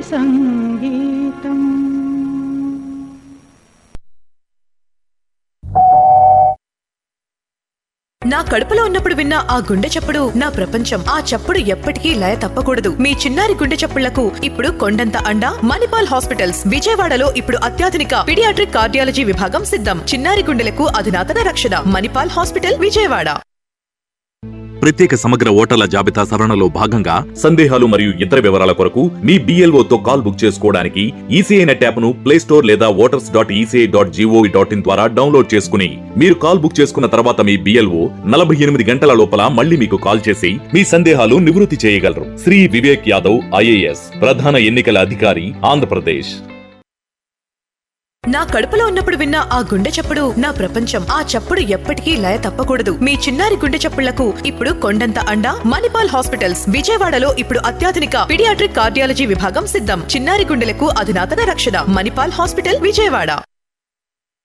సంగీతం నా కడుపులో ఉన్నప్పుడు విన్న ఆ గుండె చప్పుడు నా ప్రపంచం ఆ చప్పుడు ఎప్పటికీ లయ తప్పకూడదు మీ చిన్నారి గుండె చప్పుళ్లకు ఇప్పుడు కొండంత అండ మణిపాల్ హాస్పిటల్స్ విజయవాడలో ఇప్పుడు అత్యాధునిక పిడియాట్రిక్ కార్డియాలజీ విభాగం సిద్ధం చిన్నారి గుండెలకు అధునాతన రక్షణ మణిపాల్ హాస్పిటల్ విజయవాడ ప్రత్యేక సమగ్ర ఓటర్ల జాబితా సవరణలో భాగంగా సందేహాలు మరియు ఇతర వివరాల కొరకు మీ BLO తో కాల్ బుక్ చేసుకోవడానికి ఈసీఐ నెట్ యాప్ను ప్లే స్టోర్ లేదా voters dot ECI dot GOV dot in ద్వారా డౌన్లోడ్ చేసుకుని మీరు కాల్ బుక్ చేసుకున్న తర్వాత మీ బిఎల్ఓ నలభై ఎనిమిది గంటల లోపల మళ్ళీ మీకు కాల్ చేసి మీ సందేహాలు నివృత్తి చేయగలరు శ్రీ వివేక్ యాదవ్ ఐఏఎస్ ప్రధాన ఎన్నికల అధికారి ఆంధ్రప్రదేశ్ నా కడుపులో ఉన్నప్పుడు విన్న ఆ గుండె చప్పుడు నా ప్రపంచం ఆ చప్పుడు ఎప్పటికీ లయ తప్పకూడదు మీ చిన్నారి గుండె చప్పుళ్లకు ఇప్పుడు కొండంత అండ మణిపాల్ హాస్పిటల్స్ విజయవాడలో ఇప్పుడు అత్యాధునిక పిడియాట్రిక్ కార్డియాలజీ విభాగం సిద్ధం చిన్నారి గుండెలకు అధునాతన రక్షణ మణిపాల్ హాస్పిటల్ విజయవాడ